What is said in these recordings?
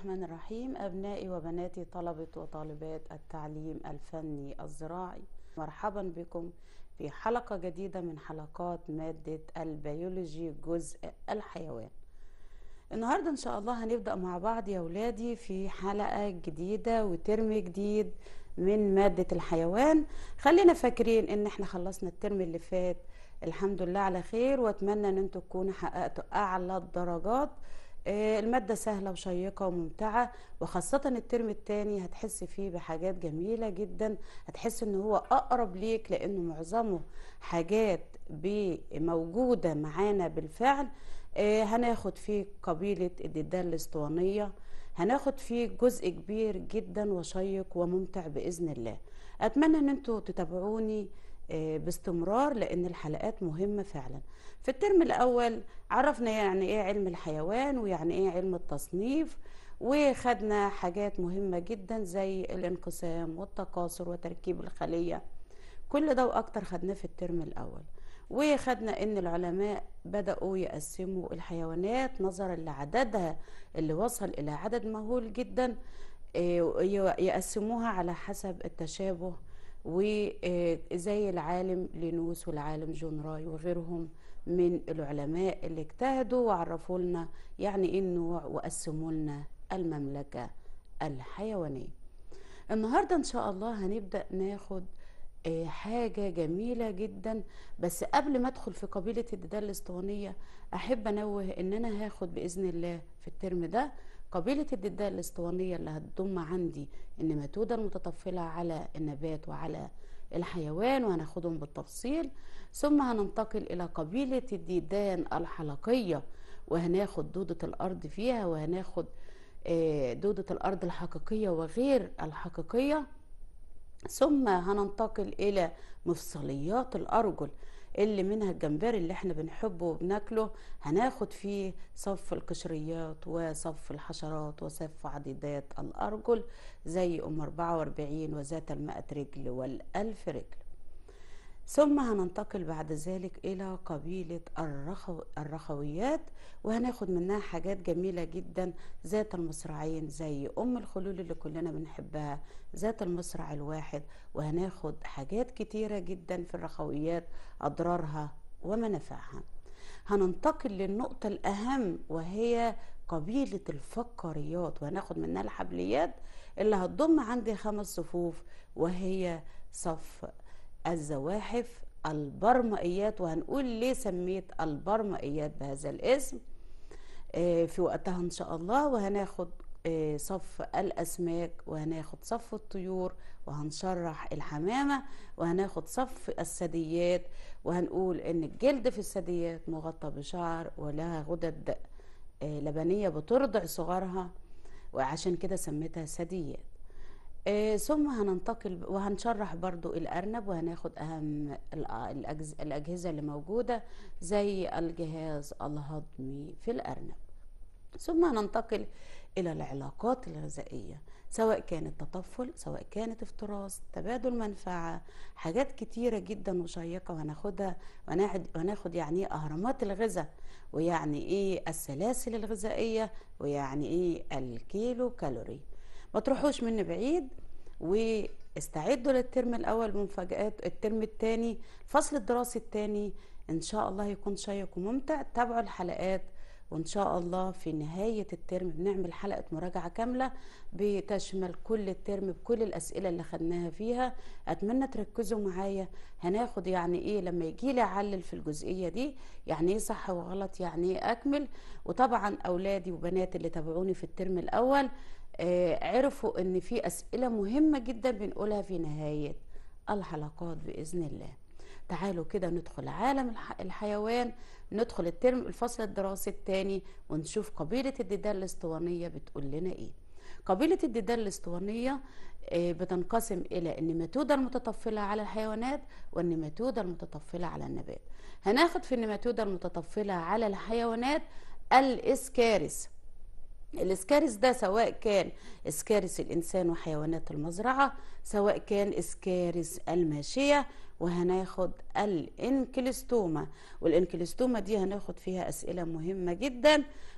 الرحمن الرحيم أبنائي وبناتي طلبة وطالبات التعليم الفني الزراعي مرحبا بكم في حلقة جديدة من حلقات مادة البيولوجي جزء الحيوان النهاردة إن شاء الله هنبدأ مع بعض يا ولادي في حلقة جديدة وترم جديد من مادة الحيوان خلينا فاكرين إن احنا خلصنا الترم اللي فات الحمد لله على خير واتمنى ان انتوا تكونوا حققتوا اعلى الدرجات آه، المادة سهلة وشيقة وممتعة وخاصة الترم التاني هتحس فيه بحاجات جميلة جدا هتحس ان هو اقرب ليك لانه معظمه حاجات ب- موجودة معانا بالفعل آه، هناخد فيه قبيلة الديدان الاسطوانية هناخد فيه جزء كبير جدا وشيق وممتع بإذن الله أتمنى ان انتوا تتابعوني آه، باستمرار لان الحلقات مهمة فعلا في الترم الاول عرفنا يعني ايه علم الحيوان ويعني ايه علم التصنيف وخدنا حاجات مهمة جدا زي الانقسام والتكاثر وتركيب الخلية كل ده واكتر خدناه في الترم الاول وخدنا ان العلماء بدأوا يقسموا الحيوانات نظرا لعددها اللي وصل الى عدد مهول جدا آه، يقسموها على حسب التشابه وزي العالم لينوس والعالم جون راي وغيرهم من العلماء اللي اجتهدوا وعرفوا لنا يعني ايه النوع وقسموا لنا المملكة الحيوانية النهاردة ان شاء الله هنبدأ ناخد آه، حاجة جميلة جدا بس قبل ما ادخل في قبيلة الديدان الاسطوانية احب انوه ان انا هاخد باذن الله في الترم ده قبيلة الديدان الاسطوانية اللي هتضم عندي النماتودة المتطفلة على النبات وعلى الحيوان وهناخدهم بالتفصيل ثم هننتقل إلى قبيلة الديدان الحلقية وهناخد دودة الأرض فيها وهناخد آه، دودة الأرض الحقيقية وغير الحقيقية ثم هننتقل إلى مفصليات الأرجل اللي منها الجمبري اللي احنا بنحبه وبناكله هناخد فيه صف القشريات وصف الحشرات وصف عضيدات الأرجل زي أم 44 وذات المائة رجل والألف رجل ثم هننتقل بعد ذلك إلى قبيلة الرخو الرخويات وهناخد منها حاجات جميلة جدا ذات المصرعين زي أم الخلول اللي كلنا بنحبها ذات المصرع الواحد وهناخد حاجات كتيرة جدا في الرخويات أضرارها ومنافعها هننتقل للنقطة الأهم وهي قبيلة الفقاريات وهناخد منها الحبليات اللي هتضم عندي خمس صفوف وهي صف الزواحف البرمائيات وهنقول ليه سميت البرمائيات بهذا الاسم آه، في وقتها ان شاء الله وهناخد آه، صف الاسماك وهناخد صف الطيور وهنشرح الحمامه وهناخد صف الثدييات وهنقول ان الجلد في الثدييات مغطى بشعر ولها غدد آه، لبنيه بترضع صغارها وعشان كده سميتها ثدييات آه، ثم هننتقل وهنشرح برضو الأرنب وهناخد أهم الأ- الأجز- الأجهزة اللي موجودة زي الجهاز الهضمي في الأرنب ثم هننتقل إلى العلاقات الغذائية سواء كانت تطفل سواء كانت افتراس تبادل منفعة حاجات كتيرة جدا وشيقة وهناخدها وناخد, وناخد يعني ايه أهرامات الغذاء ويعني ايه السلاسل الغذائية ويعني ايه الكيلو كالوري ما تروحوش مني بعيد واستعدوا للترم الاول بمفاجآت الترم الثاني الفصل الدراسي الثاني ان شاء الله يكون شيق وممتع تابعوا الحلقات وان شاء الله في نهاية الترم بنعمل حلقة مراجعة كاملة بتشمل كل الترم بكل الاسئلة اللي خدناها فيها اتمنى تركزوا معايا هناخد يعني ايه لما يجي لي اعلل في الجزئية دي يعني ايه صح وغلط يعني ايه اكمل وطبعا اولادي وبناتي اللي تابعوني في الترم الاول آه، عرفوا ان في اسئله مهمه جدا بنقولها في نهايه الحلقات باذن الله تعالوا كده ندخل عالم الح- الحيوان ندخل الترم الفصل الدراسي الثاني ونشوف قبيله الديدان الاسطوانيه بتقول لنا ايه قبيله الديدان الاسطوانيه آه، بتنقسم الى النماتوده المتطفله على الحيوانات والنماتوده المتطفله على النبات هناخد في النماتوده المتطفله على الحيوانات الاسكارس الاسكارس ده سواء كان اسكارس الانسان وحيوانات المزرعه سواء كان اسكارس الماشيه وهناخد الانكلستوما والانكلستوما دي هناخد فيها اسئله مهمه جدا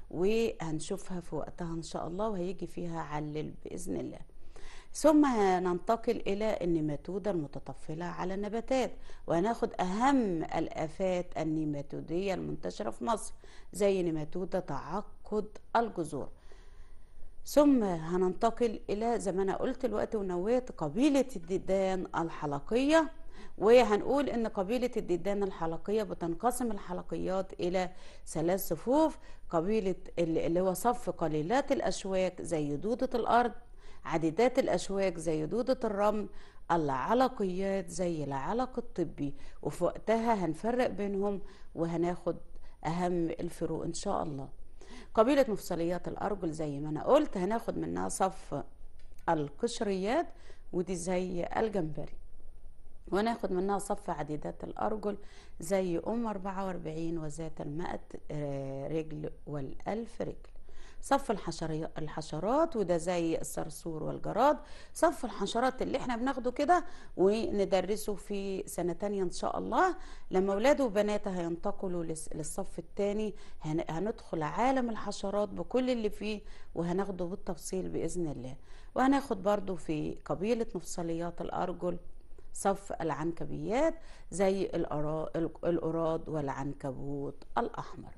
وهنشوفها في وقتها ان شاء الله وهيجي فيها علل باذن الله ثم ننتقل إلى النيماتودة المتطفلة على النباتات وهناخد أهم الآفات النيماتودية المنتشرة في مصر زي نيماتودة تعقد الجذور ثم هننتقل إلى زي ما أنا قلت الوقت ونويت قبيلة الديدان الحلقية وهنقول ان قبيلة الديدان الحلقية بتنقسم الحلقيات الى ثلاث صفوف قبيلة اللي هو صف قليلات الاشواك زي دودة الارض عديدات الاشواك زي دودة الرمل العلقيات زي العلق الطبي وفي وقتها هنفرق بينهم وهناخد اهم الفروق ان شاء الله قبيلة مفصليات الارجل زي ما انا قلت هناخد منها صف القشريات ودي زي الجمبري وناخد منها صف عديدات الأرجل زي أم 44 وذات المائة رجل والألف رجل صف الحشرات وده زي الصرصور والجراد صف الحشرات اللي احنا بناخده كده وندرسه في سنة تانية ان شاء الله لما اولاده وبناتها هينتقلوا للصف التاني هندخل عالم الحشرات بكل اللي فيه وهناخده بالتفصيل بإذن الله وهناخد برضو في قبيلة مفصليات الأرجل صف العنكبيات زي الأراد والعنكبوت الأحمر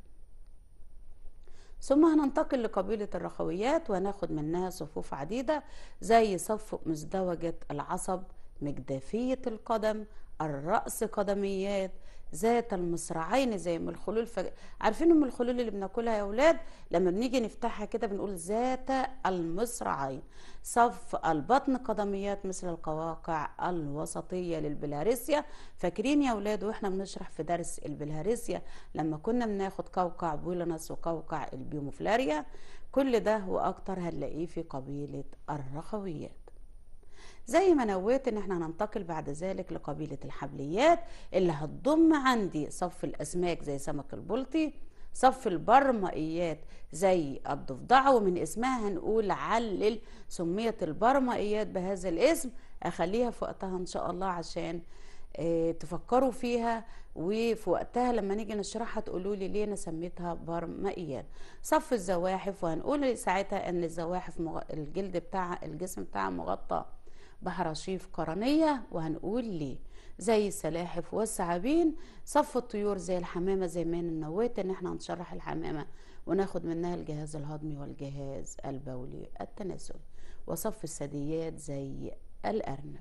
ثم هننتقل لقبيلة الرخويات وهناخد منها صفوف عديدة زي صف مزدوجة العصب مجدافية القدم الرأس قدميات ذات المصراعين زي ام الخلول ف... عارفين ام الخلول اللي بناكلها يا اولاد لما بنيجي نفتحها كده بنقول ذات المصراعين صف البطن قدميات مثل القواقع الوسطيه للبلهارسيا فاكرين يا اولاد واحنا بنشرح في درس البلهارسيا لما كنا بناخد قوقع بولنس وقوقع البيوموفلاريا كل ده واكتر هنلاقيه في قبيله الرخويات زي ما نويت ان احنا هننتقل بعد ذلك لقبيلة الحبليات اللي هتضم عندي صف الاسماك زي سمك البلطي صف البرمائيات زي الضفدعة ومن اسمها هنقول علل سميت البرمائيات بهذا الاسم اخليها في وقتها ان شاء الله عشان اه تفكروا فيها وفي وقتها لما نيجي نشرحها تقولوا لي ليه انا سميتها برمائيات صف الزواحف وهنقول ساعتها ان الزواحف مغ... الجلد بتاعها الجسم بتاعها مغطى بحراشيف قرنية وهنقول ليه زي السلاحف والثعابين صف الطيور زي الحمامة زي ما نويت ان احنا هنشرح الحمامة وناخد منها الجهاز الهضمي والجهاز البولي التناسلي وصف الثدييات زي الأرنب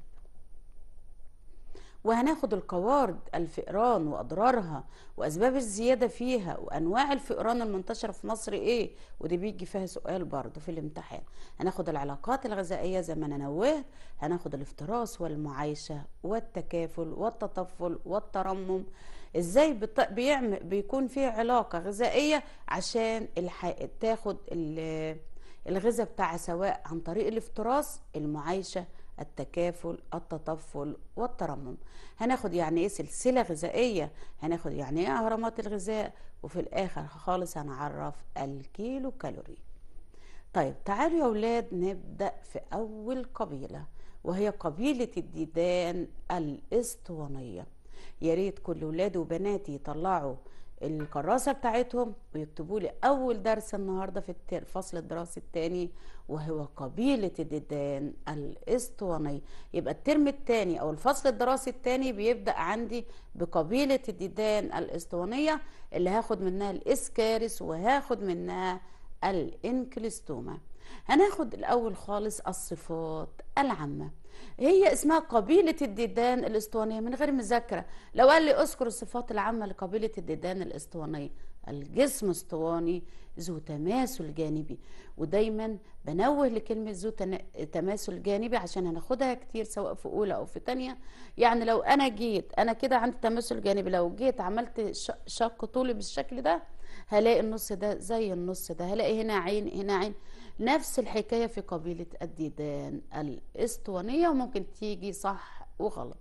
وهناخد القوارض الفئران واضرارها واسباب الزياده فيها وانواع الفئران المنتشره في مصر ايه ودي بيجي فيها سؤال برضه في الامتحان هناخد العلاقات الغذائيه زي ما انا نوهت هناخد الافتراس والمعايشه والتكافل والتطفل والترمم ازاي بت... بيعمل بيكون في علاقه غذائيه عشان الح... تاخد ال... الغذاء بتاعها سواء عن طريق الافتراس المعايشه التكافل التطفل والترمم هناخد يعني ايه سلسله غذائيه هناخد يعني ايه اهرامات الغذاء وفي الاخر خالص هنعرف الكيلو كالوري طيب تعالوا يا اولاد نبدا في اول قبيله وهي قبيله الديدان الاسطوانيه يا ريت كل ولادي وبناتي يطلعوا الكراسه بتاعتهم ويكتبوا لي اول درس النهارده في الفصل الدراسي الثاني وهو قبيله الديدان الاسطوانيه يبقى الترم الثاني او الفصل الدراسي الثاني بيبدا عندي بقبيله الديدان الاسطوانيه اللي هاخد منها الاسكارس وهاخد منها الانكلستوما هناخد الاول خالص الصفات العامه هي اسمها قبيلة الديدان الاسطوانية من غير مذاكرة لو قال لي اذكر الصفات العامة لقبيلة الديدان الاسطوانية الجسم اسطواني ذو تماثل جانبي ودايما بنوه لكلمة ذو تماثل جانبي عشان هناخدها كتير سواء في أولى أو في تانية يعني لو أنا جيت أنا كده عندي تماثل جانبي لو جيت عملت شق طولي بالشكل ده هلاقي النص ده زي النص ده هلاقي هنا عين هنا عين نفس الحكاية في قبيلة الديدان الاسطوانية وممكن تيجي صح وغلط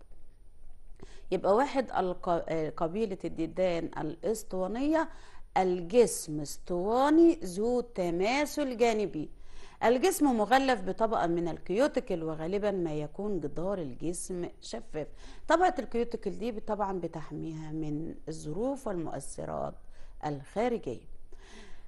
يبقى واحد قبيلة الديدان الاسطوانية الجسم اسطواني ذو تماثل جانبي الجسم مغلف بطبقة من الكيوتيكل وغالبا ما يكون جدار الجسم شفاف طبقة الكيوتيكل دي طبعا بتحميها من الظروف والمؤثرات الخارجية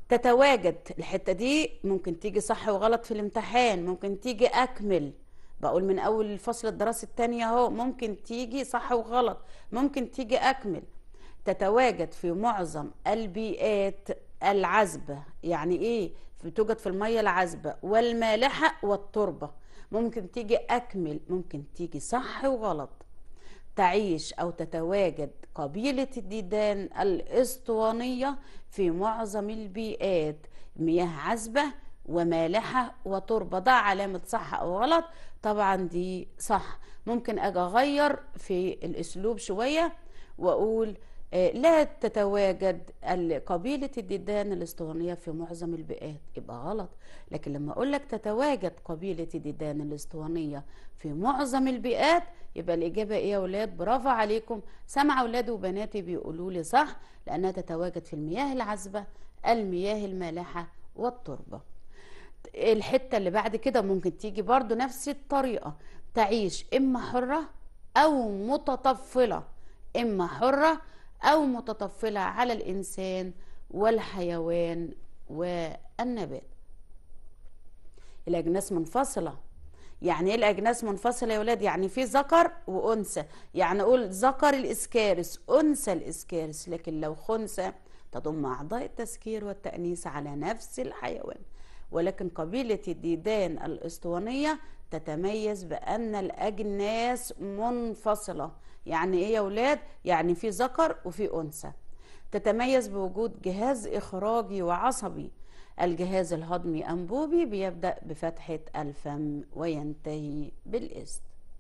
تتواجد الحتة دي ممكن تيجي صح وغلط في الامتحان ممكن تيجي أكمل بقول من أول الفصل الدراسي التاني أهو ممكن تيجي صح وغلط ممكن تيجي أكمل تتواجد في معظم البيئات العذبة يعني إيه بتوجد في المية العذبة والمالحة والتربة ممكن تيجي أكمل ممكن تيجي صح وغلط تعيش أو تتواجد قبيلة الديدان الإسطوانية في معظم البيئات مياه عذبة ومالحة وتربة ده علامة صح أو غلط طبعا دي صح ممكن أجي أغير في الأسلوب شوية وأقول آه، لا تتواجد ال- قبيلة الديدان الاسطوانية في معظم البيئات يبقى غلط لكن لما أقول لك تتواجد قبيلة الديدان الاسطوانية في معظم البيئات يبقى الإجابة إيه يا ولاد برافو عليكم سمع أولادي وبناتي بيقولوا لي صح لأنها تتواجد في المياه العذبة المياه المالحة والتربة الحتة اللي بعد كده ممكن تيجي برضو نفس الطريقة تعيش إما حرة أو متطفلة إما حرة أو متطفلة على الإنسان والحيوان والنبات الأجناس منفصلة يعني ايه الأجناس منفصلة يا ولاد يعني في ذكر وأنثى يعني أقول ذكر الإسكارس أنثى الإسكارس لكن لو خنثى تضم أعضاء التذكير والتأنيث على نفس الحيوان ولكن قبيلة الديدان الأسطوانية تتميز بأن الأجناس منفصلة يعني إيه يا ولاد؟ يعني في ذكر وفي أنثى تتميز بوجود جهاز إخراجي وعصبي الجهاز الهضمي أنبوبي بيبدأ بفتحة الفم وينتهي بالإذن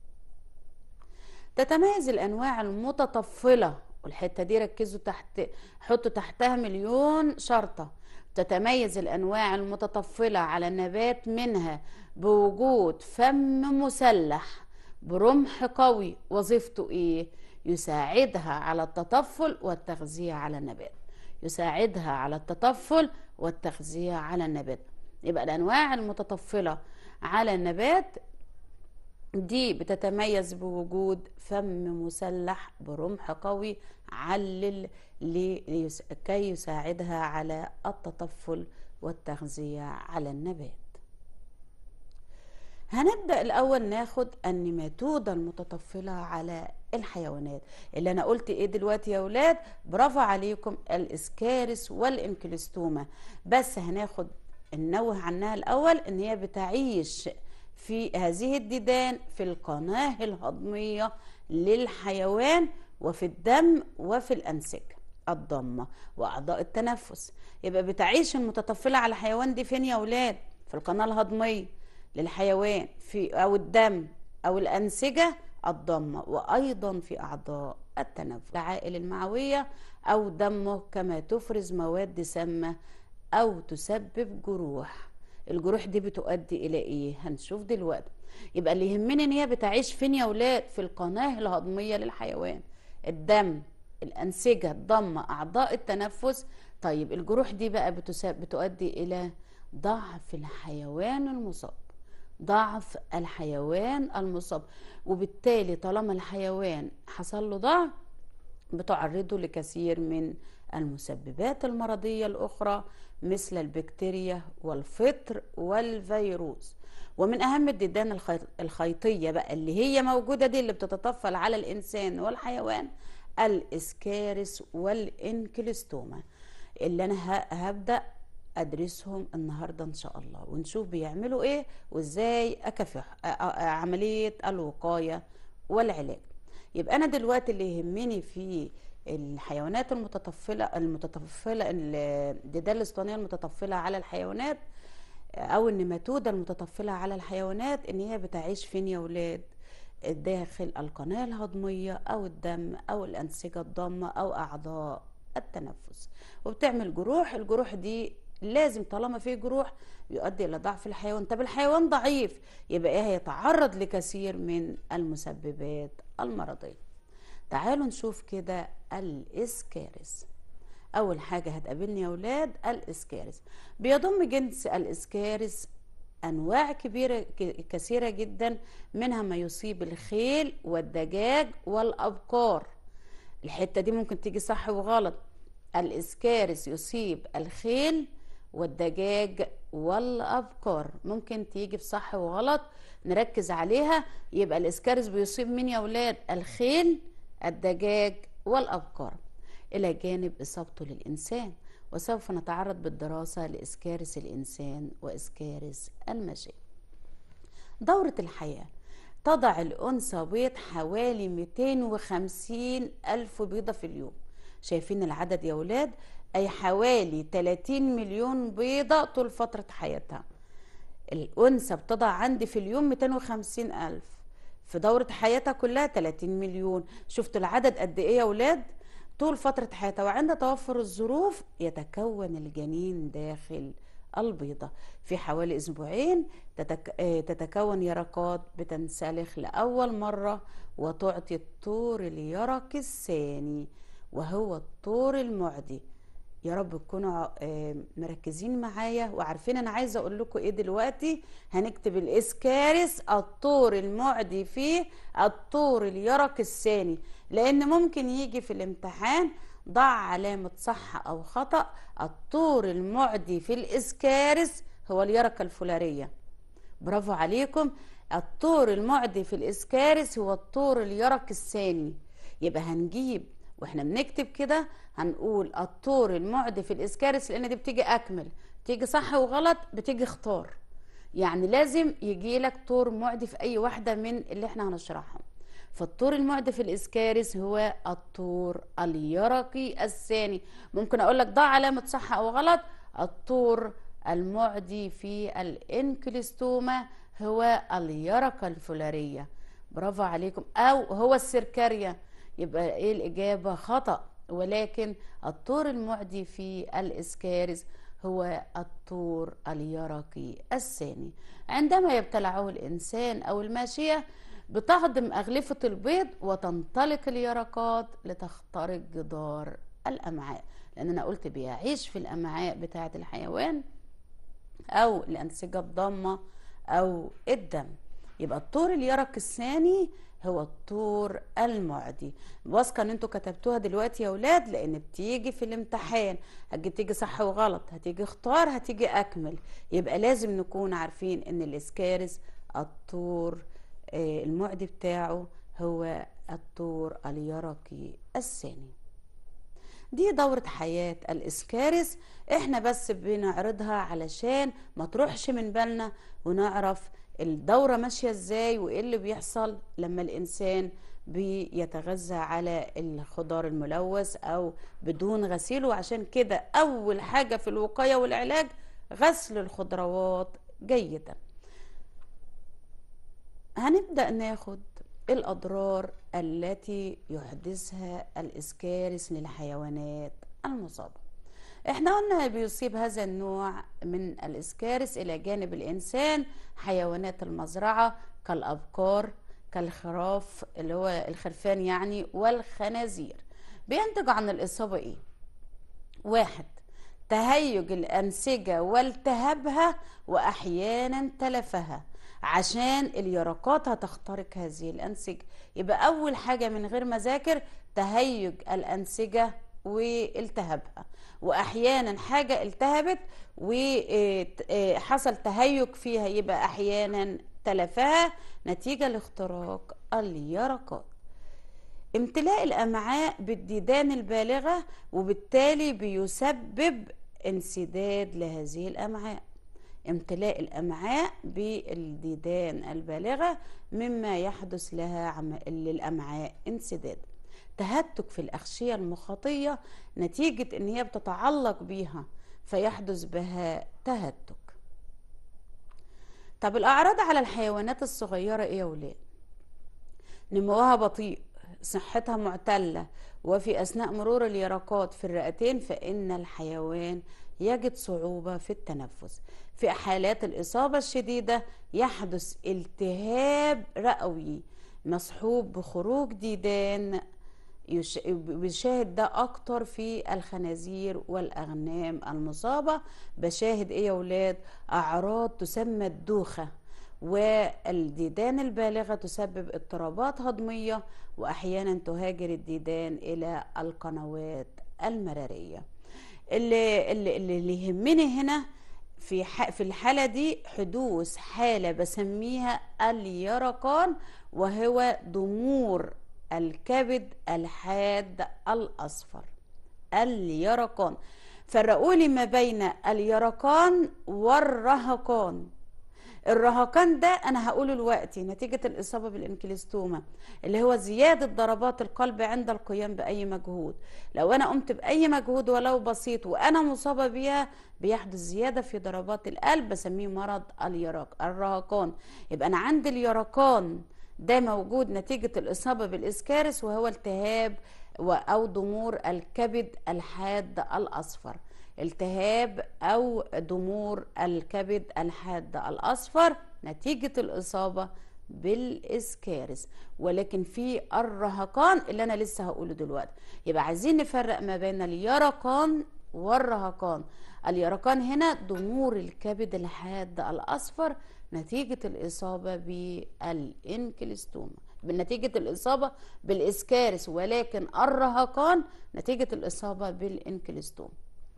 تتميز الأنواع المتطفلة والحتة دي ركزوا تحت حطوا تحتها مليون شرطة تتميز الأنواع المتطفلة على النبات منها بوجود فم مسلح برمح قوي وظيفته إيه؟ يساعدها على التطفل والتغذية على النبات يساعدها على التطفل والتغذية على النبات يبقى الأنواع المتطفلة على النبات دي بتتميز بوجود فم مسلح برمح قوي علل ليس- كي يساعدها على التطفل والتغذية على النبات هنبدأ الأول ناخد النماتودة المتطفلة على الحيوانات اللي أنا قلت إيه دلوقتي يا ولاد برافو عليكم الإسكارس والإنكلستوما بس هناخد ننوه عنها الأول إن هي بتعيش في هذه الديدان في القناة الهضمية للحيوان وفي الدم وفي الأنسجة الضمة وأعضاء التنفس يبقى بتعيش المتطفلة على الحيوان دي فين يا ولاد في القناة الهضمية للحيوان في أو الدم أو الأنسجة الضمة وأيضا في أعضاء التنفس العائل المعوية أو دمه كما تفرز مواد سامة أو تسبب جروح الجروح دي بتؤدي إلى إيه؟ هنشوف دلوقتي يبقى اللي يهمني إن هي بتعيش فين يا ولاد؟ في القناة الهضمية للحيوان الدم الأنسجة الضمة أعضاء التنفس طيب الجروح دي بقى بتسبب بتؤدي إلى ضعف الحيوان المصاب ضعف الحيوان المصاب وبالتالي طالما الحيوان حصل له ضعف بتعرضه لكثير من المسببات المرضية الأخرى مثل البكتيريا والفطر والفيروس ومن أهم الديدان الخيط- الخيطية بقى اللي هي موجودة دي اللي بتتطفل على الإنسان والحيوان الإسكارس والإنكلستوما اللي أنا ه- هبدأ أدرسهم النهاردة إن شاء الله ونشوف بيعملوا إيه وإزاي أكافح أ- أ- عملية الوقاية والعلاج يبقى أنا دلوقتي اللي يهمني في الحيوانات المتطفلة المتطفلة الديدان الاسطوانية المتطفلة على الحيوانات أو النماتودة المتطفلة على الحيوانات إن هي بتعيش فين يا ولاد داخل القناة الهضمية أو الدم أو الأنسجة الضامة أو أعضاء التنفس وبتعمل جروح الجروح دي لازم طالما في جروح يؤدي إلى ضعف الحيوان طب الحيوان ضعيف يبقى إيه هيتعرض لكثير من المسببات المرضية تعالوا نشوف كده الإسكارس أول حاجة هتقابلني يا ولاد الإسكارس بيضم جنس الإسكارس أنواع كبيرة ك- كثيرة جدا منها ما يصيب الخيل والدجاج والأبقار الحتة دي ممكن تيجي صح وغلط الإسكارس يصيب الخيل والدجاج والأبقار ممكن تيجي بصح وغلط نركز عليها يبقى الإسكارس بيصيب مين يا ولاد الخيل الدجاج والأبقار إلى جانب إصابته للإنسان وسوف نتعرض بالدراسة لإسكارس الإنسان وإسكارس المشي دورة الحياة تضع الأنثى بيض حوالي 250 ألف بيضة في اليوم شايفين العدد يا ولاد أي حوالي 30 مليون بيضة طول فترة حياتها الأنثى بتضع عندي في اليوم 250 ألف في دورة حياتها كلها 30 مليون شفتوا العدد قد إيه يا ولاد طول فترة حياتها وعند توفر الظروف يتكون الجنين داخل البيضة في حوالي أسبوعين تتك... تتكون يرقات بتنسلخ لأول مرة وتعطي الطور اليرق الثاني وهو الطور المعدي يا رب تكونوا مركزين معايا وعارفين انا عايزه اقول لكم ايه دلوقتي هنكتب الاسكارس الطور المعدي فيه الطور اليرق الثاني لان ممكن يجي في الامتحان ضع علامه صح او خطا الطور المعدي في الاسكارس هو اليرقه الفولاريه برافو عليكم الطور المعدي في الاسكارس هو الطور اليرق الثاني يبقى هنجيب واحنا بنكتب كده هنقول الطور المعدي في الاسكارس لان دي بتيجي اكمل تيجي صح وغلط بتيجي اختار يعني لازم يجي لك طور معدي في اي واحده من اللي احنا هنشرحهم فالطور المعدي في الاسكارس هو الطور اليرقي الثاني ممكن اقول لك ضع علامه صح او غلط الطور المعدي في الانكليستوما هو اليرقه الفولاريه برافو عليكم او هو السركاريا يبقى ايه الاجابه خطا ولكن الطور المعدي في الاسكارس هو الطور اليرقي الثاني عندما يبتلعه الانسان او الماشيه بتهضم اغلفه البيض وتنطلق اليرقات لتخترق جدار الامعاء لان انا قلت بيعيش في الامعاء بتاعه الحيوان او الانسجه الضامه او الدم يبقى الطور اليرق الثاني هو الطور المعدي واثقه ان انتوا كتبتوها دلوقتي يا اولاد لان بتيجي في الامتحان هتيجي تيجي صح وغلط هتيجي اختار هتيجي اكمل يبقى لازم نكون عارفين ان الاسكارس الطور المعدي بتاعه هو الطور اليرقي الثاني دي دورة حياة الإسكارس احنا بس بنعرضها علشان ما تروحش من بالنا ونعرف الدورة ماشية ازاي وايه اللي بيحصل لما الانسان بيتغذى على الخضار الملوث او بدون غسيله عشان كده اول حاجة في الوقاية والعلاج غسل الخضروات جيدا هنبدأ ناخد الأضرار التي يحدثها الإسكارس للحيوانات المصابة احنا قلنا بيصيب هذا النوع من الإسكارس إلى جانب الإنسان حيوانات المزرعة كالأبقار كالخراف اللي هو الخرفان يعني والخنازير بينتج عن الإصابة إيه؟ واحد تهيج الأنسجة والتهابها وأحيانا تلفها عشان اليرقات هتخترق هذه الأنسجة يبقى أول حاجة من غير ما ذاكر تهيج الأنسجة والتهابها وأحيانا حاجة التهبت وحصل تهيج فيها يبقى أحيانا تلفها نتيجة لاختراق اليرقات امتلاء الأمعاء بالديدان البالغة وبالتالي بيسبب انسداد لهذه الأمعاء امتلاء الأمعاء بالديدان البالغة مما يحدث لها عم... للأمعاء انسداد تهتك في الأغشية المخاطية نتيجة إن هي بتتعلق بيها فيحدث بها تهتك طب الأعراض على الحيوانات الصغيرة إيه يا ولاد؟ نموها بطيء صحتها معتلة وفي أثناء مرور اليرقات في الرئتين فإن الحيوان يجد صعوبة في التنفس في حالات الإصابة الشديدة يحدث التهاب رئوي مصحوب بخروج ديدان بشاهد ده أكتر في الخنازير والأغنام المصابة بشاهد إيه يا ولاد أعراض تسمى الدوخة والديدان البالغة تسبب اضطرابات هضمية وأحيانا تهاجر الديدان إلى القنوات المرارية اللي, اللي, اللي يهمني هنا في في الحالة دي حدوث حالة بسميها اليرقان وهو ضمور الكبد الحاد الأصفر اليرقان فرقوا لي ما بين اليرقان والرهقان الرهقان ده انا هقوله دلوقتي نتيجه الاصابه بالانكليستوما اللي هو زياده ضربات القلب عند القيام باي مجهود لو انا قمت باي مجهود ولو بسيط وانا مصابه بيها بيحدث زياده في ضربات القلب بسميه مرض اليرق الرهقان يبقى انا عندي اليرقان ده موجود نتيجه الاصابه بالاسكارس وهو التهاب او ضمور الكبد الحاد الاصفر التهاب او ضمور الكبد الحاد الاصفر نتيجه الاصابه بالاسكارس ولكن في الرهقان اللي انا لسه هقوله دلوقتي يبقى عايزين نفرق ما بين اليرقان والرهقان اليرقان هنا ضمور الكبد الحاد الاصفر نتيجه الاصابه بالانكلستوما نتيجة الإصابة بالإسكارس ولكن الرهقان نتيجة الإصابة بالإنكلستوم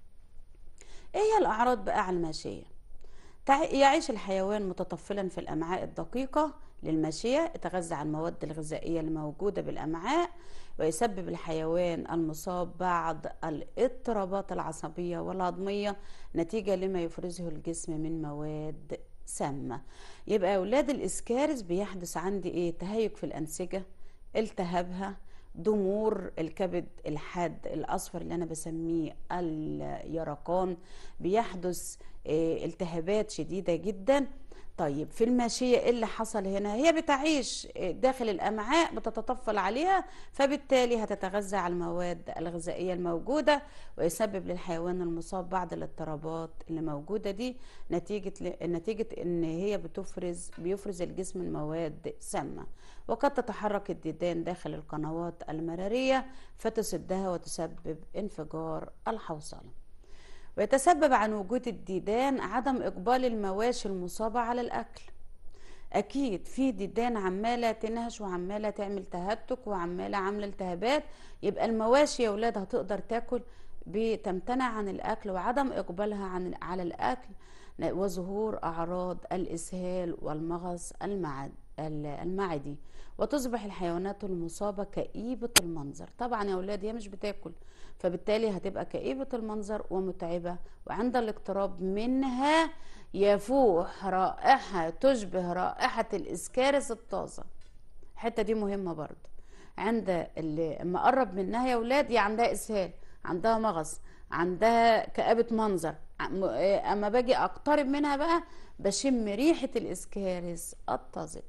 إيه هي الأعراض بقى على الماشية يعيش الحيوان متطفلا في الأمعاء الدقيقة للماشية يتغذى على المواد الغذائية الموجودة بالأمعاء ويسبب الحيوان المصاب بعض الاضطرابات العصبية والهضمية نتيجة لما يفرزه الجسم من مواد سامة يبقى أولاد الإسكارس بيحدث عندي إيه تهيج في الأنسجة التهابها ضمور الكبد الحاد الأصفر اللي أنا بسميه اليرقان بيحدث التهابات شديدة جدا طيب في الماشية ايه اللي حصل هنا هي بتعيش داخل الأمعاء بتتطفل عليها فبالتالي هتتغذى على المواد الغذائية الموجودة ويسبب للحيوان المصاب بعض الاضطرابات اللي موجودة دي نتيجة نتيجة ان هي بتفرز بيفرز الجسم المواد سامة وقد تتحرك الديدان داخل القنوات المرارية فتسدها وتسبب انفجار الحوصلة ويتسبب عن وجود الديدان عدم إقبال المواشي المصابة على الأكل أكيد في ديدان عمالة تنهش وعمالة تعمل تهتك وعمالة عاملة التهابات يبقى المواشي يا ولاد هتقدر تاكل بتمتنع عن الأكل وعدم إقبالها عن على الأكل وظهور أعراض الإسهال والمغص المعد المعدي وتصبح الحيوانات المصابة كئيبة المنظر طبعا يا أولاد هي مش بتاكل فبالتالي هتبقى كئيبة المنظر ومتعبة وعند الاقتراب منها يفوح رائحة تشبه رائحة الإسكارس الطازة الحتة دي مهمة برضه عند اللي اما قرب منها يا ولاد هي عندها اسهال عندها مغص عندها كآبة منظر اما باجي اقترب منها بقى بشم ريحة الاسكارس الطازج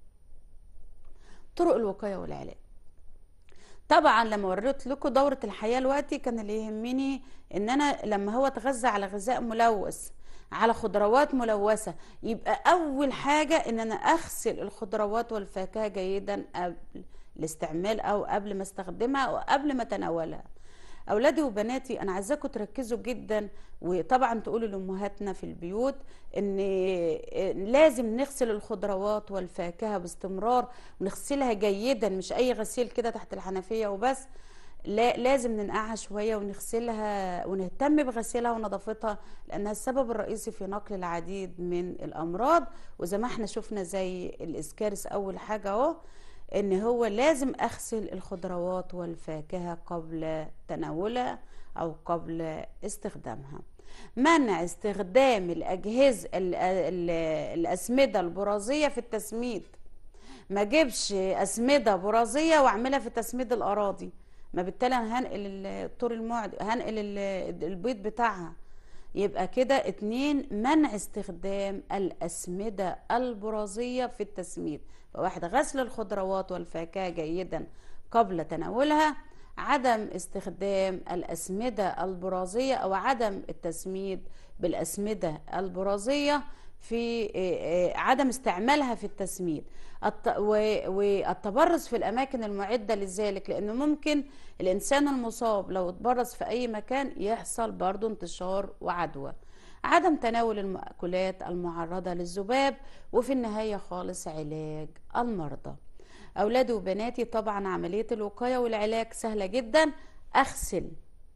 طرق الوقاية والعلاج طبعا لما وريت لكم دورة الحياة دلوقتي كان اللي يهمني ان انا لما هو اتغذى على غذاء ملوث على خضروات ملوثة يبقى اول حاجة ان انا اغسل الخضروات والفاكهة جيدا قبل الاستعمال او قبل ما استخدمها او قبل ما اتناولها اولادي وبناتي انا عايزاكم تركزوا جدا وطبعا تقولوا لامهاتنا في البيوت ان لازم نغسل الخضروات والفاكهه باستمرار ونغسلها جيدا مش اي غسيل كده تحت الحنفيه وبس لا لازم ننقعها شويه ونغسلها ونهتم بغسيلها ونظافتها لانها السبب الرئيسي في نقل العديد من الامراض وزي ما احنا شفنا زي الاسكارس اول حاجه اهو ان هو لازم اغسل الخضروات والفاكهه قبل تناولها او قبل استخدامها منع استخدام الاجهزه الاسمده البرازيه في التسميد ما جيبش اسمده برازيه واعملها في تسميد الاراضي ما بالتالي انا هنقل الطور المعد هنقل البيض بتاعها يبقى كده اتنين منع استخدام الأسمدة البرازية في التسميد واحد غسل الخضروات والفاكهة جيدا قبل تناولها عدم استخدام الأسمدة البرازية أو عدم التسميد بالأسمدة البرازية في عدم استعمالها في التسميد والتبرز في الأماكن المعدة لذلك لأنه ممكن الإنسان المصاب لو اتبرز في أي مكان يحصل برضو انتشار وعدوى عدم تناول المأكولات المعرضة للذباب وفي النهاية خالص علاج المرضى أولادي وبناتي طبعا عملية الوقاية والعلاج سهلة جدا أغسل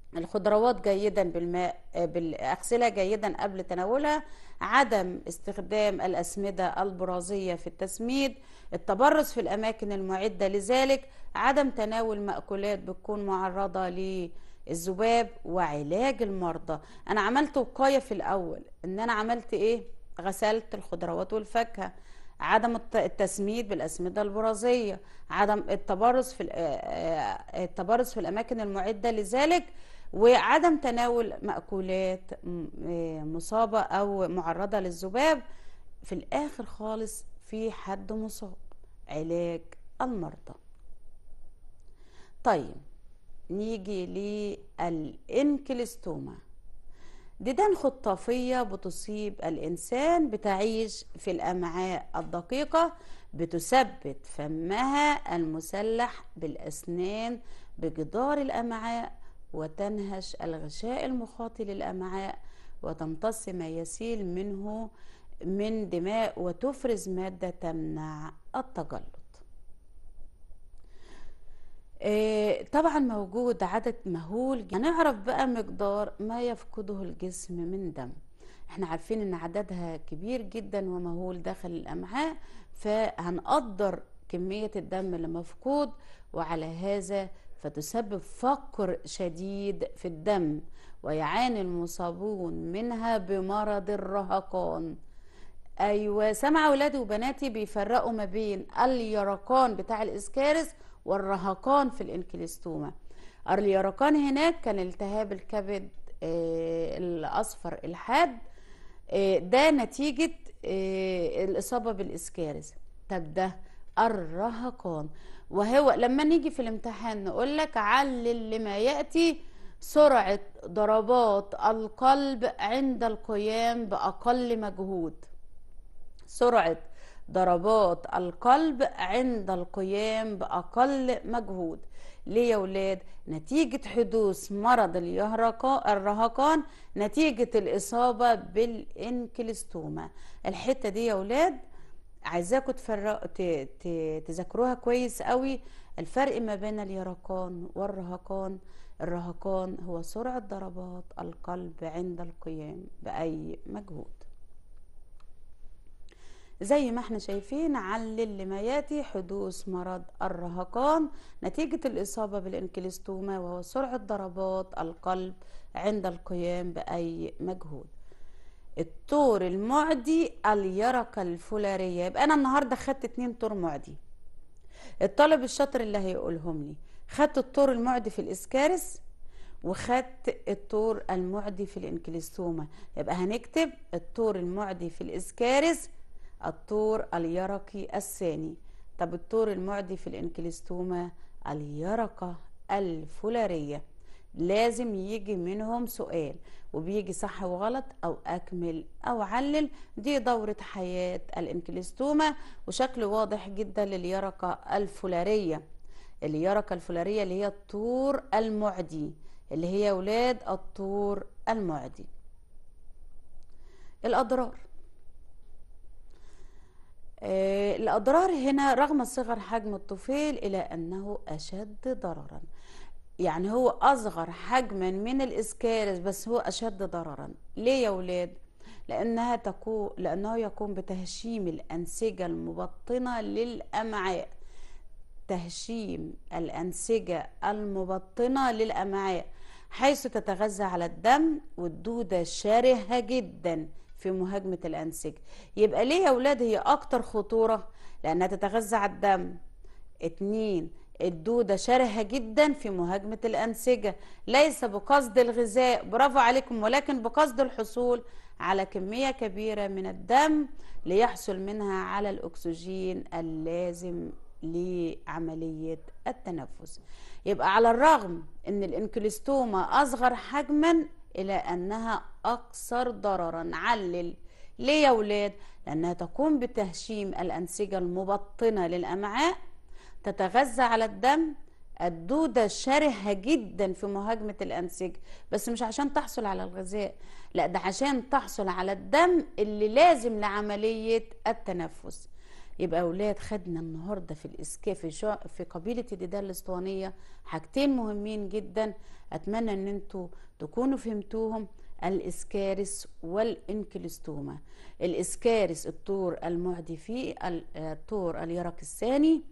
الخضروات جيدا بالماء اغسلها جيدا قبل تناولها عدم استخدام الأسمدة البرازية في التسميد التبرز في الأماكن المعدة لذلك عدم تناول مأكولات بتكون معرضة للذباب وعلاج المرضى أنا عملت وقاية في الأول إن أنا عملت إيه غسلت الخضروات والفاكهة عدم التسميد بالأسمدة البرازية عدم التبرز في التبرز في الأماكن المعدة لذلك وعدم تناول مأكولات مصابة أو معرضة للذباب في الآخر خالص في حد مصاب علاج المرضى طيب نيجي للإنكلستوما ديدان خطافية بتصيب الإنسان بتعيش في الأمعاء الدقيقة بتثبت فمها المسلح بالأسنان بجدار الأمعاء وتنهش الغشاء المخاطي للأمعاء وتمتص ما يسيل منه من دماء وتفرز مادة تمنع التجلط آه، طبعا موجود عدد مهول هنعرف بقى مقدار ما يفقده الجسم من دم احنا عارفين ان عددها كبير جدا ومهول داخل الامعاء فهنقدر كمية الدم اللي مفقود وعلى هذا فتسبب فقر شديد في الدم ويعاني المصابون منها بمرض الرهقان ايوه سمع اولادي وبناتي بيفرقوا ما بين اليرقان بتاع الاسكارس والرهقان في الانكليستوما اليرقان هناك كان التهاب الكبد آه الاصفر الحاد آه ده نتيجه آه الاصابه بالاسكارس طب ده الرهقان وهو لما نيجي في الامتحان نقول لك علل لما ياتي سرعه ضربات القلب عند القيام باقل مجهود سرعه ضربات القلب عند القيام باقل مجهود ليه يا ولاد نتيجة حدوث مرض الرهقان نتيجة الإصابة بالإنكلستوما الحتة دي يا ولاد عايزاكم تفرقوا تذاكروها كويس قوي الفرق ما بين اليرقان والرهقان الرهقان هو سرعة ضربات القلب عند القيام بأي مجهود زي ما احنا شايفين علل لما ياتي حدوث مرض الرهقان نتيجة الإصابة بالإنكلستوما وهو سرعة ضربات القلب عند القيام بأي مجهود الطور المعدي اليرقة الفولارية يبقى أنا النهاردة خدت اتنين طور معدي الطالب الشاطر اللي هيقولهم لي خدت الطور المعدي في الإسكارس وخدت الطور المعدي في الانكليستوما يبقى هنكتب الطور المعدي في الإسكارس الطور اليرقي الثاني طب الطور المعدي في الانكليستوما اليرقة الفولارية لازم يجي منهم سؤال وبيجي صح وغلط او اكمل او علل دي دورة حياة الانكليستوما وشكل واضح جدا لليرقة الفولارية اليرقة الفولارية اللي هي الطور المعدي اللي هي ولاد الطور المعدي الاضرار آه الاضرار هنا رغم صغر حجم الطفيل الى انه اشد ضررا يعني هو اصغر حجما من الاسكارس بس هو اشد ضررا ليه يا ولاد لانها تكون لانه يقوم بتهشيم الانسجه المبطنه للامعاء تهشيم الانسجه المبطنه للامعاء حيث تتغذى على الدم والدوده شرهه جدا في مهاجمه الانسجه يبقى ليه يا ولاد هي اكتر خطوره لانها تتغذى على الدم اتنين الدودة شرهة جدا في مهاجمة الأنسجة ليس بقصد الغذاء برافو عليكم ولكن بقصد الحصول على كمية كبيرة من الدم ليحصل منها على الأكسجين اللازم لعملية التنفس يبقى على الرغم أن الانكليستوما أصغر حجما إلى أنها أكثر ضررا علل ليه يا ولاد؟ لأنها تقوم بتهشيم الأنسجة المبطنة للأمعاء تتغذى على الدم الدودة شرهة جدا في مهاجمة الأنسجة بس مش عشان تحصل على الغذاء لا ده عشان تحصل على الدم اللي لازم لعملية التنفس يبقى اولاد خدنا النهارده في الاسكاف في, شو... في قبيله الديدان الاسطوانيه حاجتين مهمين جدا اتمنى ان انتوا تكونوا فهمتوهم الاسكارس والانكلستوما الاسكارس الطور المعدي فيه الطور اليرق الثاني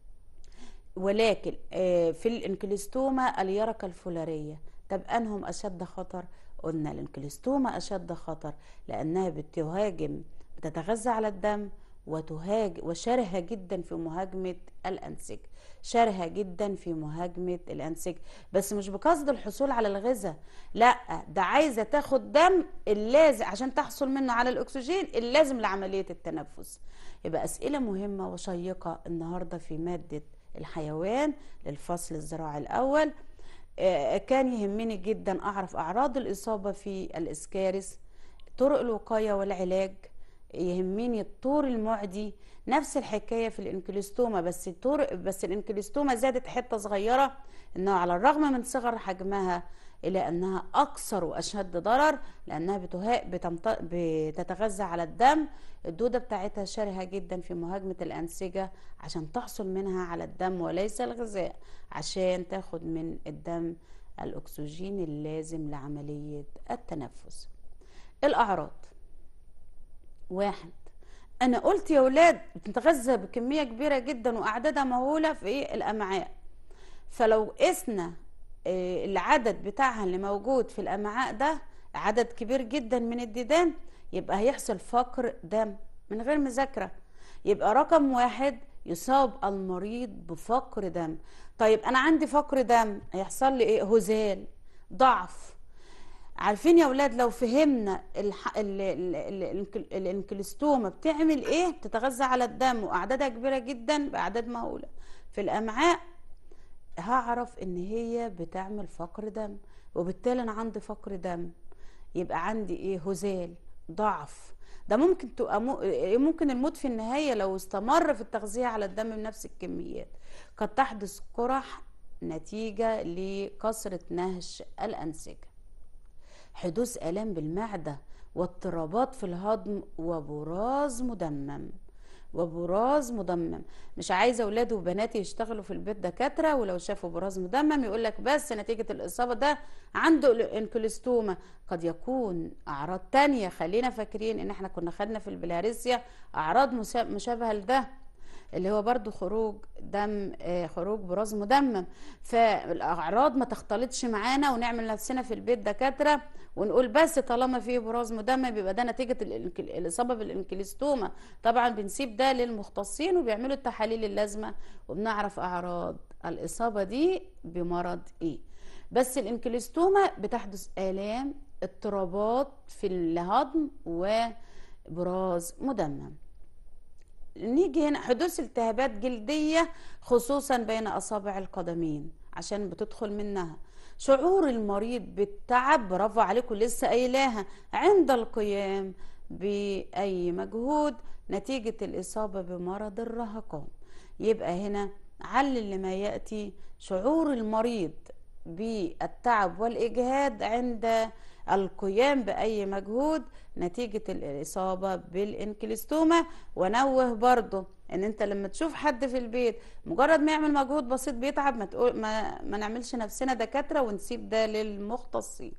ولكن آه، في الانكلستوما اليرقة الفولارية طب أنهم أشد خطر قلنا الانكلستوما أشد خطر لأنها بتهاجم بتتغذى على الدم وتهاج وشرهة جدا في مهاجمة الأنسجة شرهة جدا في مهاجمة الأنسجة بس مش بقصد الحصول على الغذاء لا ده عايزة تاخد دم اللازم عشان تحصل منه على الأكسجين اللازم لعملية التنفس يبقى أسئلة مهمة وشيقة النهاردة في مادة الحيوان للفصل الزراعي الأول آه، كان يهمني جدا أعرف أعراض الإصابة في الإسكارس طرق الوقاية والعلاج يهمني الطور المعدي نفس الحكايه في الانكليستوما بس الطور بس الانكليستوما زادت حته صغيره انها على الرغم من صغر حجمها الى انها اكثر واشد ضرر لانها بتتغذى على الدم الدوده بتاعتها شرهه جدا في مهاجمه الانسجه عشان تحصل منها على الدم وليس الغذاء عشان تاخد من الدم الاكسجين اللازم لعمليه التنفس الاعراض واحد انا قلت يا ولاد بتتغذى بكميه كبيره جدا واعدادها مهوله في الامعاء فلو قسنا آه، العدد بتاعها اللي موجود في الامعاء ده عدد كبير جدا من الديدان يبقى هيحصل فقر دم من غير مذاكره يبقى رقم واحد يصاب المريض بفقر دم طيب انا عندي فقر دم هيحصل لي ايه هزال ضعف عارفين يا اولاد لو فهمنا الح... ال... ال... ال... الانكلستوما بتعمل ايه بتتغذى على الدم واعدادها كبيره جدا باعداد مهوله في الامعاء هعرف ان هي بتعمل فقر دم وبالتالي انا عندي فقر دم يبقى عندي ايه هزال ضعف ده ممكن تبقى ممكن الموت في النهايه لو استمر في التغذيه على الدم بنفس الكميات قد تحدث قرح نتيجه لكثره نهش الانسجه حدوث آلام بالمعدة واضطرابات في الهضم وبراز مدمم وبراز مدمم مش عايزه اولادي وبناتي يشتغلوا في البيت دكاتره ولو شافوا براز مدمم يقول لك بس نتيجه الاصابه ده عنده انكلستوما قد يكون اعراض تانية خلينا فاكرين ان احنا كنا خدنا في البلهارسيا اعراض مشابهه لده اللي هو برضو خروج دم آه، خروج براز مدمم فالاعراض ما تختلطش معانا ونعمل نفسنا في البيت دكاتره ونقول بس طالما فيه براز مدمم يبقى ده نتيجه الاصابه بالانكليستوما طبعا بنسيب ده للمختصين وبيعملوا التحاليل اللازمه وبنعرف اعراض الاصابه دي بمرض ايه بس الانكليستوما بتحدث الام اضطرابات في الهضم وبراز مدمم نيجي هنا حدوث التهابات جلدية خصوصا بين أصابع القدمين عشان بتدخل منها شعور المريض بالتعب برافو عليكم لسه قايلاها عند القيام بأي مجهود نتيجة الإصابة بمرض الرهقان يبقى هنا علل لما يأتي شعور المريض بالتعب والإجهاد عند القيام بأي مجهود نتيجة الإصابة بالإنكليستوما ونوه برضه ان انت لما تشوف حد في البيت مجرد ما يعمل مجهود بسيط بيتعب ما, تقول ما, ما نعملش نفسنا دكاترة ونسيب ده للمختصين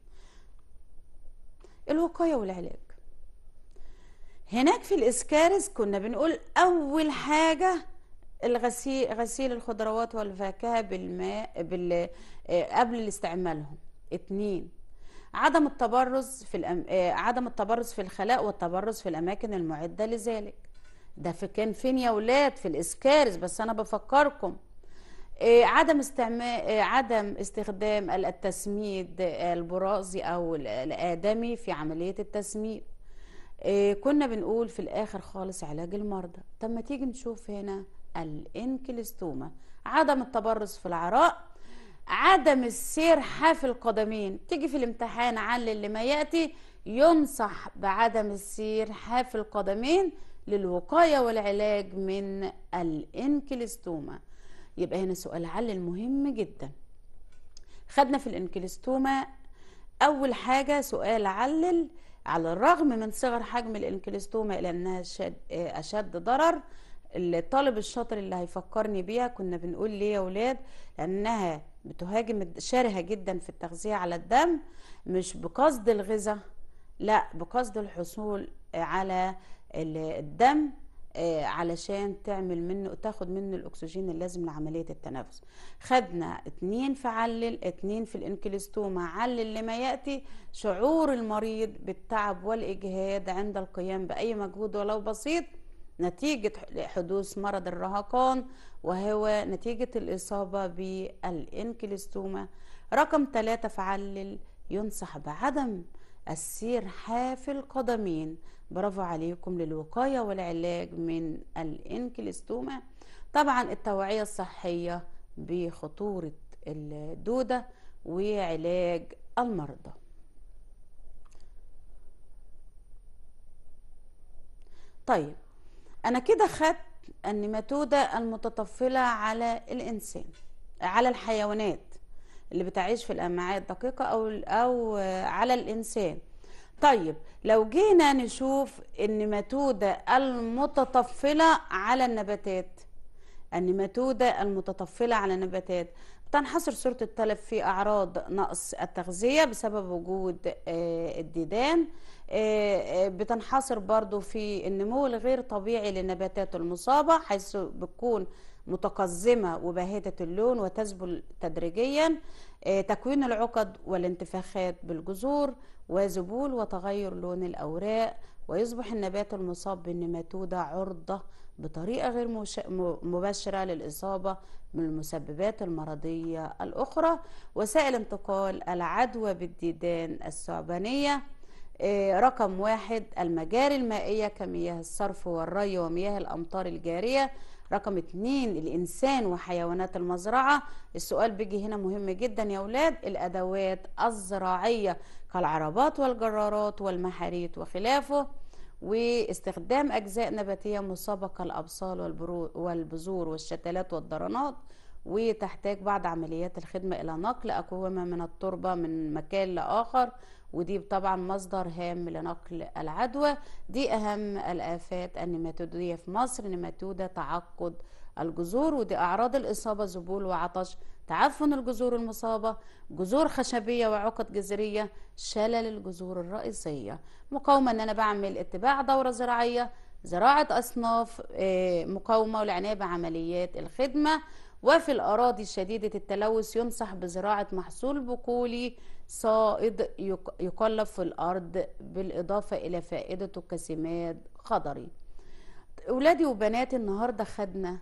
الوقاية والعلاج هناك في الاسكارس كنا بنقول اول حاجة الغسيل غسيل الخضروات والفاكهة بالماء بال آه، قبل استعمالهم اتنين عدم التبرز في الأم... آه، عدم التبرز في الخلاء والتبرز في الاماكن المعده لذلك ده في كان فين يا ولاد في الاسكارس بس انا بفكركم آه، عدم استعمال آه، عدم استخدام التسميد البرازي او الادمي في عمليه التسميد كنا بنقول في الاخر خالص علاج المرضى طب ما تيجي نشوف هنا الانكلستوما عدم التبرز في العراء عدم السير حافي القدمين تيجي في الامتحان علل لما ياتي ينصح بعدم السير حافي القدمين للوقايه والعلاج من الانكلستوما يبقى هنا سؤال علل مهم جدا خدنا في الانكلستوما اول حاجه سؤال علل على الرغم من صغر حجم الانكلستوما الى انها اشد ضرر الطالب الشاطر اللي هيفكرني بيها كنا بنقول ليه يا ولاد لانها بتهاجم الد- شرهة جدا في التغذية على الدم مش بقصد الغذاء لا بقصد الحصول على ال- الدم آه، علشان تعمل منه تاخد منه الاكسجين اللازم لعمليه التنفس خدنا اتنين في علل اتنين في الانكليستوما علل لما ياتي شعور المريض بالتعب والاجهاد عند القيام باي مجهود ولو بسيط نتيجة حدوث مرض الرهقان وهو نتيجة الإصابة بالإنكليستوما رقم ثلاثة فعلل ينصح بعدم السير حافي القدمين برافو عليكم للوقاية والعلاج من الإنكليستوما طبعا التوعية الصحية بخطورة الدودة وعلاج المرضى طيب انا كده خدت النماتودة المتطفلة على الانسان على الحيوانات اللي بتعيش في الامعاء الدقيقة او او على الانسان طيب لو جينا نشوف النماتودة المتطفلة على النباتات النماتودة المتطفلة على النباتات تنحصر صورة التلف في أعراض نقص التغذية بسبب وجود آه، الديدان آه، آه، بتنحصر برضو في النمو الغير طبيعي للنباتات المصابة حيث بتكون متقزمة وباهتة اللون وتذبل تدريجيا آه، تكوين العقد والانتفاخات بالجذور وذبول وتغير لون الأوراق ويصبح النبات المصاب بالنماتودة عرضة بطريقة غير مش- م- مباشرة للإصابة من المسببات المرضية الأخرى وسائل انتقال العدوى بالديدان الثعبانية آه، رقم واحد المجاري المائية كمياه الصرف والري ومياه الأمطار الجارية رقم اتنين الإنسان وحيوانات المزرعة السؤال بيجي هنا مهم جدا يا أولاد الأدوات الزراعية كالعربات والجرارات والمحاريت وخلافه واستخدام أجزاء نباتية مصابة كالأبصال والبرو- والبذور والشتلات والضرنات وتحتاج بعد عمليات الخدمة إلى نقل أقومة من التربة من مكان لآخر ودي طبعا مصدر هام لنقل العدوى دي أهم الآفات النماتودية في مصر نماتودة تعقد الجذور ودي أعراض الإصابة ذبول وعطش تعفن الجذور المصابة جذور خشبية وعقد جذرية شلل الجذور الرئيسية مقاومة ان انا بعمل اتباع دورة زراعية زراعة اصناف آه، مقاومة والعناية بعمليات الخدمة وفي الأراضي شديدة التلوث ينصح بزراعة محصول بقولي صائد يق- يقلب في الأرض بالإضافة إلى فائدته كسماد خضري أولادي وبناتي النهاردة خدنا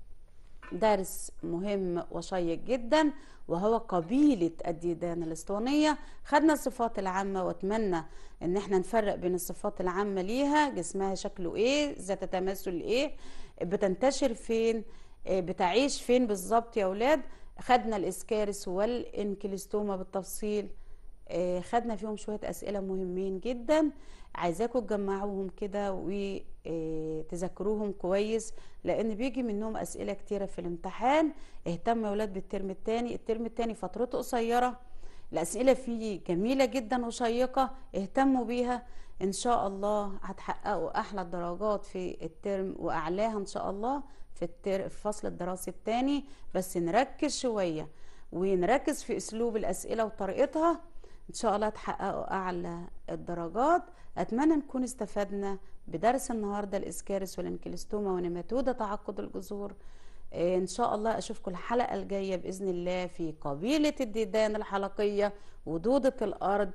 درس مهم وشيق جدا وهو قبيلة الديدان الاسطوانية خدنا الصفات العامة واتمنى ان احنا نفرق بين الصفات العامة ليها جسمها شكله ايه ذات تماثل ايه بتنتشر فين آه، بتعيش فين بالظبط يا اولاد خدنا الاسكارس والانكليستوما بالتفصيل آه، خدنا فيهم شوية أسئلة مهمين جدا عايزاكم تجمعوهم كده وتذاكروهم كويس لأن بيجي منهم أسئلة كتيرة في الامتحان اهتموا يا ولاد بالترم التاني الترم التاني فترته قصيرة الأسئلة فيه جميلة جدا وشيقة اهتموا بيها إن شاء الله هتحققوا أحلى الدرجات في الترم وأعلاها إن شاء الله في التر... في الفصل الدراسي التاني بس نركز شوية ونركز في أسلوب الأسئلة وطريقتها ان شاء الله تحققوا اعلى الدرجات اتمنى نكون استفدنا بدرس النهارده الاسكارس والانكليستوما ونماتوده تعقد الجذور إيه، ان شاء الله اشوفكم الحلقه الجايه باذن الله في قبيله الديدان الحلقيه ودوده الارض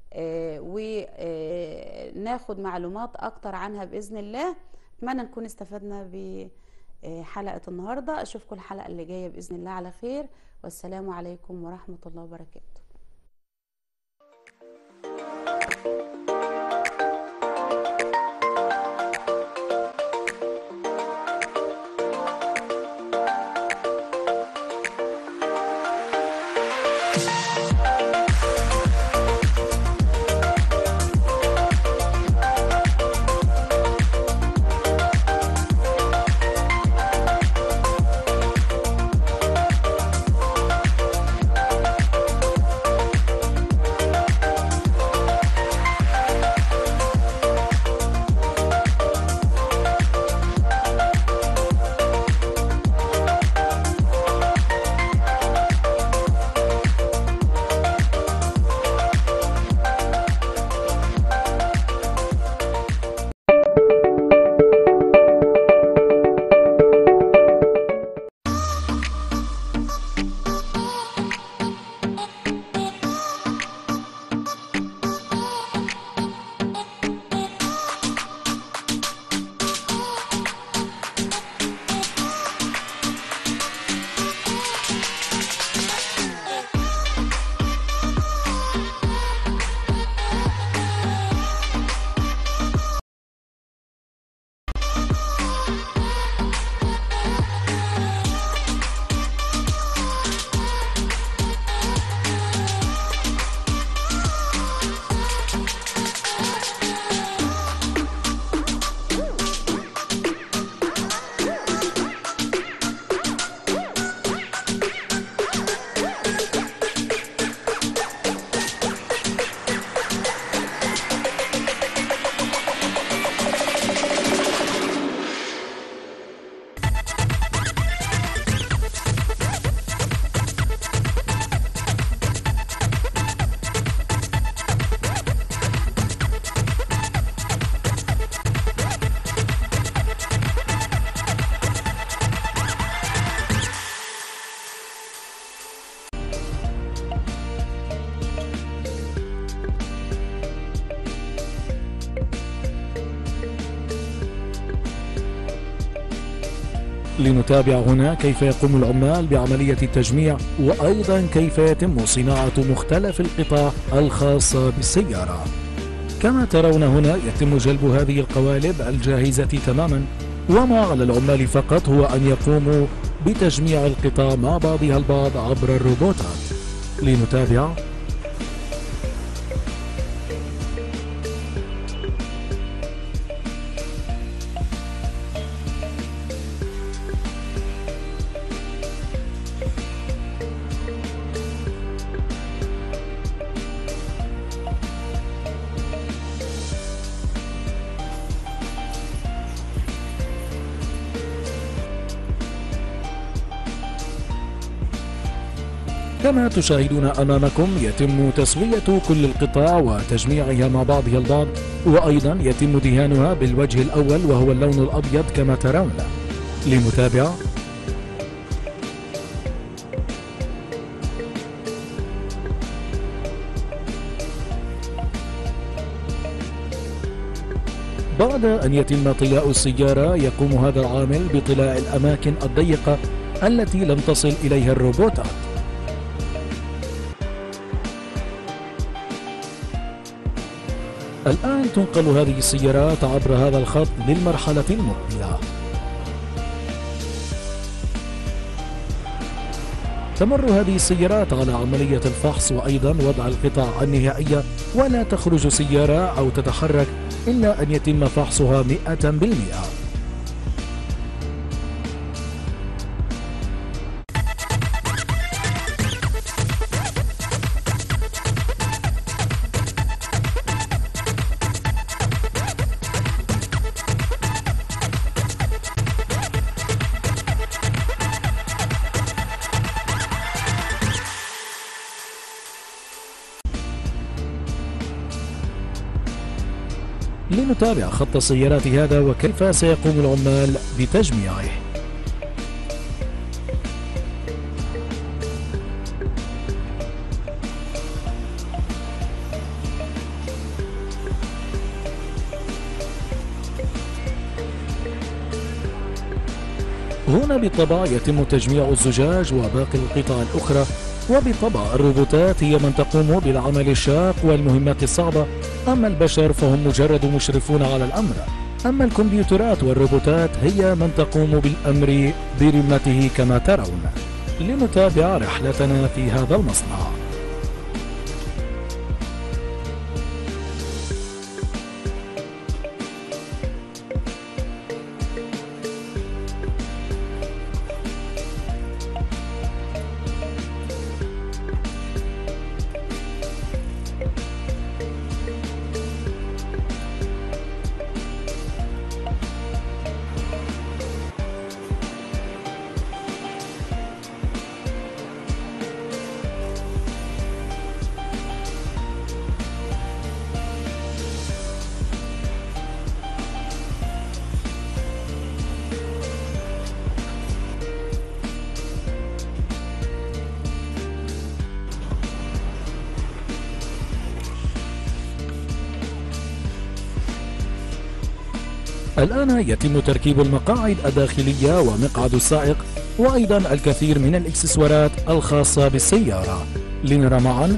وناخد معلومات اكتر عنها باذن الله اتمنى نكون استفدنا بحلقه النهارده اشوفكم الحلقه اللي جايه باذن الله على خير والسلام عليكم ورحمه الله وبركاته لنتابع هنا كيف يقوم العمال بعملية التجميع وأيضا كيف يتم صناعة مختلف القطع الخاصة بالسيارة كما ترون هنا يتم جلب هذه القوالب الجاهزة تماما وما على العمال فقط هو أن يقوموا بتجميع القطع مع بعضها البعض عبر الروبوتات لنتابع كما تشاهدون أمامكم يتم تسوية كل القطع وتجميعها مع بعضها البعض وأيضا يتم دهانها بالوجه الأول وهو اللون الأبيض كما ترون لنتابع بعد أن يتم طلاء السيارة يقوم هذا العامل بطلاء الأماكن الضيقة التي لم تصل إليها الروبوتات الآن تنقل هذه السيارات عبر هذا الخط للمرحلة المقبلة تمر هذه السيارات على عملية الفحص وأيضا وضع القطع النهائية ولا تخرج سيارة أو تتحرك إلا أن يتم فحصها مئة بالمئة لنتابع خط السيارات هذا وكيف سيقوم العمال بتجميعه هنا بالطبع يتم تجميع الزجاج وباقي القطع الأخرى وبالطبع الروبوتات هي من تقوم بالعمل الشاق والمهمات الصعبة أما البشر فهم مجرد مشرفون على الأمر أما الكمبيوترات والروبوتات هي من تقوم بالأمر برمته كما ترون لنتابع رحلتنا في هذا المصنع الآن يتم تركيب المقاعد الداخلية ومقعد السائق وأيضا الكثير من الإكسسوارات الخاصة بالسيارة لنرى معا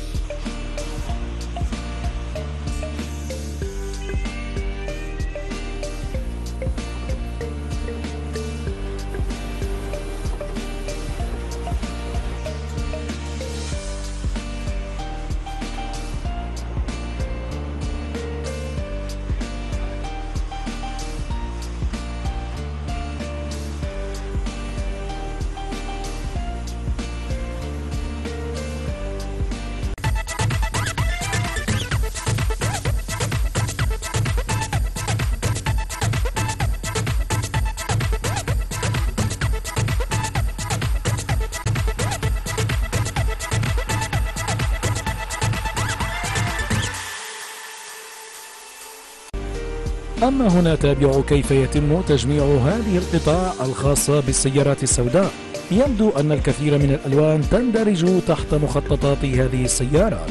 أما هنا تابعوا كيف يتم تجميع هذه القطع الخاصة بالسيارات السوداء يبدو أن الكثير من الألوان تندرج تحت مخططات هذه السيارات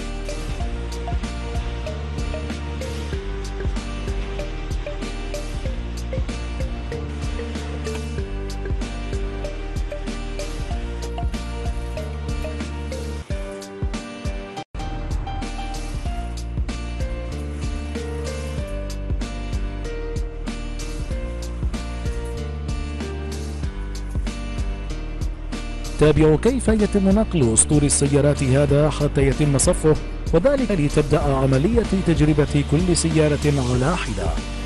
نتابع كيف يتم نقل أسطول السيارات هذا حتى يتم صفه وذلك لتبدأ عملية تجربة كل سيارة على حدة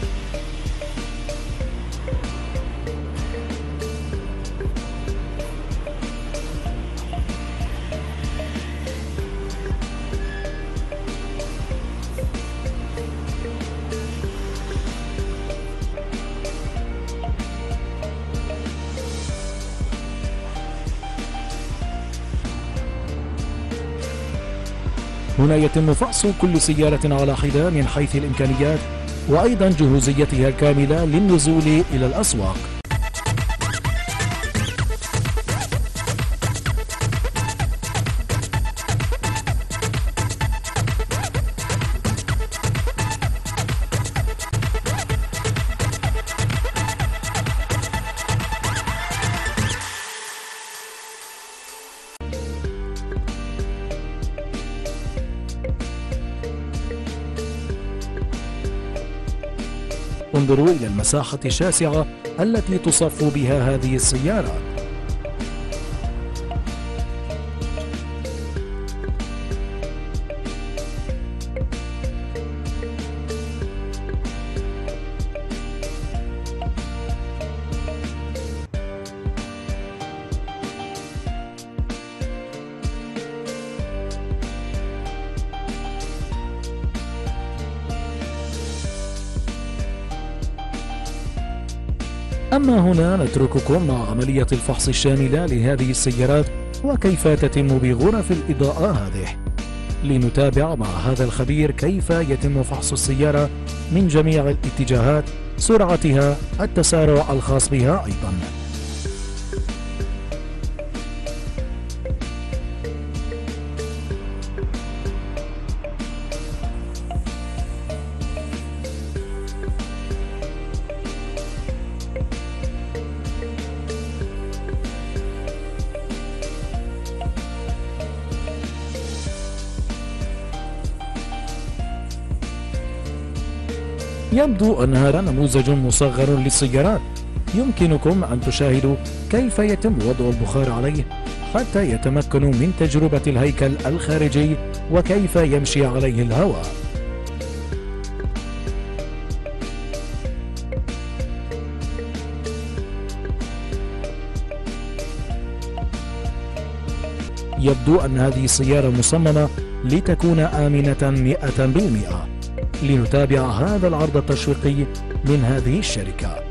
هنا يتم فحص كل سيارة على حدة من حيث الإمكانيات وأيضا جهوزيتها الكاملة للنزول إلى الأسواق انظروا إلى المساحة الشاسعة التي تصف بها هذه السيارات أما هنا نترككم مع عملية الفحص الشاملة لهذه السيارات وكيف تتم بغرف الإضاءة هذه لنتابع مع هذا الخبير كيف يتم فحص السيارة من جميع الاتجاهات سرعتها التسارع الخاص بها أيضاً يبدو أن هذا نموذج مصغر للسيارات يمكنكم أن تشاهدوا كيف يتم وضع البخار عليه حتى يتمكنوا من تجربة الهيكل الخارجي وكيف يمشي عليه الهواء يبدو أن هذه السيارة مصممة لتكون آمنة مئة بالمئة لنتابع هذا العرض التشويقي من هذه الشركة